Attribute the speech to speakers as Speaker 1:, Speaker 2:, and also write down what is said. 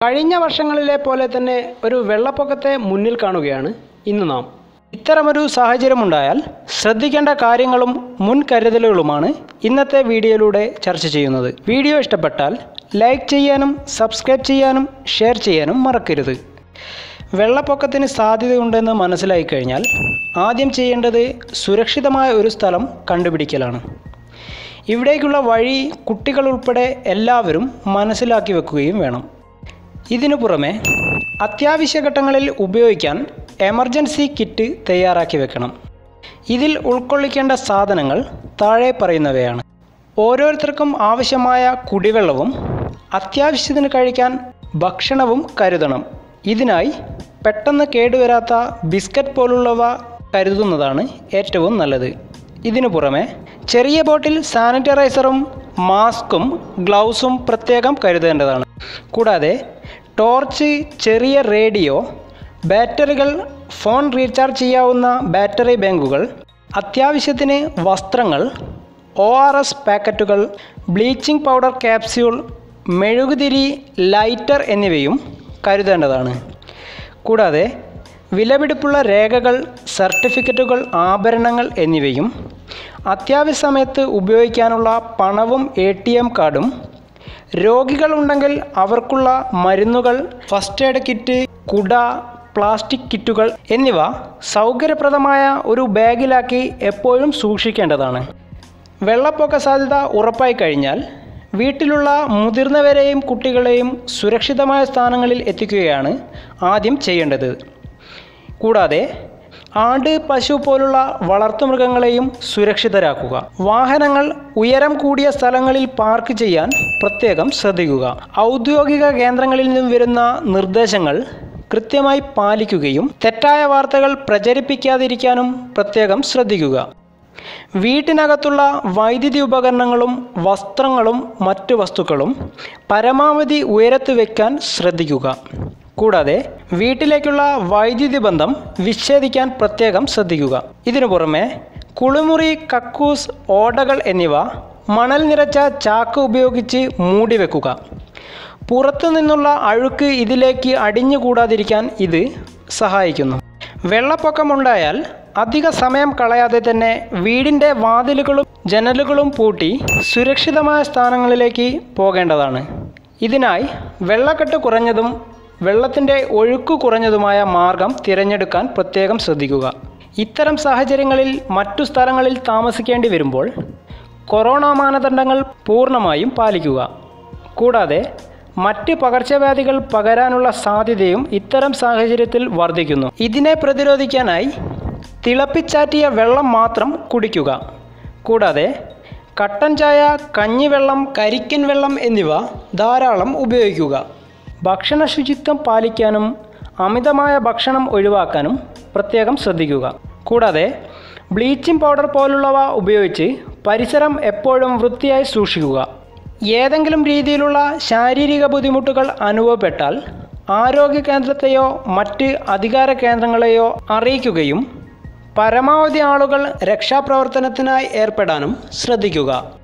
Speaker 1: കഴിഞ്ഞ വർഷങ്ങളിലെ പോലെ തന്നെ ഒരു വെള്ളപ്പൊക്കത്തെ മുന്നിൽ കാണുകയാണ് ഇന്ന് നാം ഇത്തരമൊരു സാഹചര്യമുണ്ടായാൽ ശ്രദ്ധിക്കേണ്ട കാര്യങ്ങളും മുൻകരുതലുകളുമാണ് ഇന്നത്തെ വീഡിയോയിലൂടെ ചർച്ച ചെയ്യുന്നത് വീഡിയോ ഇഷ്ടപ്പെട്ടാൽ ലൈക്ക് ചെയ്യാനും സബ്സ്ക്രൈബ് ചെയ്യാനും ഷെയർ ചെയ്യാനും മറക്കരുത് വെള്ളപ്പൊക്കത്തിന് സാധ്യതയുണ്ടെന്ന് മനസ്സിലായി കഴിഞ്ഞാൽ ആദ്യം ചെയ്യേണ്ടത് സുരക്ഷിതമായ ഒരു സ്ഥലം കണ്ടുപിടിക്കലാണ് ഇവിടേക്കുള്ള വഴി കുട്ടികൾ ഉൾപ്പെടെ എല്ലാവരും മനസ്സിലാക്കി വെക്കുകയും വേണം ഇതിനു പുറമെ അത്യാവശ്യ ഘട്ടങ്ങളിൽ ഉപയോഗിക്കാൻ എമർജൻസി കിറ്റ് തയ്യാറാക്കി വെക്കണം ഇതിൽ ഉൾക്കൊള്ളിക്കേണ്ട സാധനങ്ങൾ താഴെ പറയുന്നവയാണ് ഓരോരുത്തർക്കും ആവശ്യമായ കുടിവെള്ളവും അത്യാവശ്യത്തിന് കഴിക്കാൻ ഭക്ഷണവും കരുതണം ഇതിനായി പെട്ടെന്ന് കേടുവരാത്ത ബിസ്ക്കറ്റ് പോലുള്ളവ കരുതുന്നതാണ് ഏറ്റവും നല്ലത് ഇതിനു പുറമെ ചെറിയ ബോട്ടിൽ സാനിറ്റൈസറും മാസ്കും ഗ്ലൗസും പ്രത്യേകം കരുതേണ്ടതാണ് കൂടാതെ ടോർച്ച് ചെറിയ റേഡിയോ ബാറ്ററികൾ ഫോൺ റീചാർജ് ചെയ്യാവുന്ന ബാറ്ററി ബാങ്കുകൾ അത്യാവശ്യത്തിന് വസ്ത്രങ്ങൾ ഒ ആർ എസ് പാക്കറ്റുകൾ ബ്ലീച്ചിങ് പൗഡർ ക്യാപ്സ്യൂൾ മെഴുകുതിരി ലൈറ്റർ എന്നിവയും കരുതേണ്ടതാണ് കൂടാതെ വിലപിടിപ്പുള്ള രേഖകൾ സർട്ടിഫിക്കറ്റുകൾ ആഭരണങ്ങൾ എന്നിവയും അത്യാവശ്യ സമയത്ത് ഉപയോഗിക്കാനുള്ള പണവും എ ടി എം കാർഡും രോഗികളുണ്ടെങ്കിൽ അവർക്കുള്ള മരുന്നുകൾ ഫസ്റ്റ് എയ്ഡ് കിറ്റ് കുട പ്ലാസ്റ്റിക് കിറ്റുകൾ എന്നിവ സൗകര്യപ്രദമായ ഒരു ബാഗിലാക്കി എപ്പോഴും സൂക്ഷിക്കേണ്ടതാണ് വെള്ളപ്പൊക്ക സാധ്യത ഉറപ്പായി കഴിഞ്ഞാൽ വീട്ടിലുള്ള മുതിർന്നവരെയും കുട്ടികളെയും സുരക്ഷിതമായ സ്ഥാനങ്ങളിൽ എത്തിക്കുകയാണ് ആദ്യം ചെയ്യേണ്ടത് കൂടാതെ ആട് പശു പോലുള്ള വളർത്തുമൃഗങ്ങളെയും സുരക്ഷിതരാക്കുക വാഹനങ്ങൾ ഉയരം കൂടിയ സ്ഥലങ്ങളിൽ പാർക്ക് ചെയ്യാൻ പ്രത്യേകം ശ്രദ്ധിക്കുക ഔദ്യോഗിക കേന്ദ്രങ്ങളിൽ നിന്നും വരുന്ന നിർദ്ദേശങ്ങൾ കൃത്യമായി പാലിക്കുകയും തെറ്റായ വാർത്തകൾ പ്രചരിപ്പിക്കാതിരിക്കാനും പ്രത്യേകം ശ്രദ്ധിക്കുക വീട്ടിനകത്തുള്ള വൈദ്യുതി ഉപകരണങ്ങളും വസ്ത്രങ്ങളും മറ്റു വസ്തുക്കളും പരമാവധി ഉയരത്ത് വയ്ക്കാൻ ശ്രദ്ധിക്കുക കൂടാതെ വീട്ടിലേക്കുള്ള വൈദ്യുതി ബന്ധം വിച്ഛേദിക്കാൻ പ്രത്യേകം ശ്രദ്ധിക്കുക ഇതിനു പുറമെ കുളിമുറി കക്കൂസ് ഓടകൾ എന്നിവ മണൽ നിറച്ച ചാക്ക് ഉപയോഗിച്ച് മൂടി വെക്കുക പുറത്തു നിന്നുള്ള അഴുക്ക് ഇതിലേക്ക് അടിഞ്ഞുകൂടാതിരിക്കാൻ ഇത് സഹായിക്കുന്നു വെള്ളപ്പൊക്കമുണ്ടായാൽ അധിക സമയം കളയാതെ തന്നെ വീടിൻ്റെ വാതിലുകളും ജനലുകളും പൂട്ടി സുരക്ഷിതമായ സ്ഥാനങ്ങളിലേക്ക് പോകേണ്ടതാണ് ഇതിനായി വെള്ളക്കെട്ട് കുറഞ്ഞതും വെള്ളത്തിൻ്റെ ഒഴുക്ക് കുറഞ്ഞതുമായ മാർഗം തിരഞ്ഞെടുക്കാൻ പ്രത്യേകം ശ്രദ്ധിക്കുക ഇത്തരം സാഹചര്യങ്ങളിൽ മറ്റു സ്ഥലങ്ങളിൽ താമസിക്കേണ്ടി വരുമ്പോൾ കൊറോണ മാനദണ്ഡങ്ങൾ പൂർണ്ണമായും പാലിക്കുക കൂടാതെ മറ്റ് പകർച്ചവ്യാധികൾ പകരാനുള്ള സാധ്യതയും ഇത്തരം സാഹചര്യത്തിൽ വർദ്ധിക്കുന്നു ഇതിനെ പ്രതിരോധിക്കാനായി തിളപ്പിച്ചാറ്റിയ വെള്ളം മാത്രം കുടിക്കുക കൂടാതെ കട്ടൻ ചായ കഞ്ഞിവെള്ളം കരിക്കൻ വെള്ളം എന്നിവ ധാരാളം ഉപയോഗിക്കുക ഭക്ഷണ ശുചിത്വം പാലിക്കാനും അമിതമായ ഭക്ഷണം ഒഴിവാക്കാനും പ്രത്യേകം ശ്രദ്ധിക്കുക കൂടാതെ ബ്ലീച്ചിങ് പൗഡർ പോലുള്ളവ ഉപയോഗിച്ച് പരിസരം എപ്പോഴും വൃത്തിയായി സൂക്ഷിക്കുക ഏതെങ്കിലും രീതിയിലുള്ള ശാരീരിക ബുദ്ധിമുട്ടുകൾ അനുഭവപ്പെട്ടാൽ ആരോഗ്യ കേന്ദ്രത്തെയോ മറ്റ് അധികാര കേന്ദ്രങ്ങളെയോ അറിയിക്കുകയും പരമാവധി ആളുകൾ രക്ഷാപ്രവർത്തനത്തിനായി ഏർപ്പെടാനും ശ്രദ്ധിക്കുക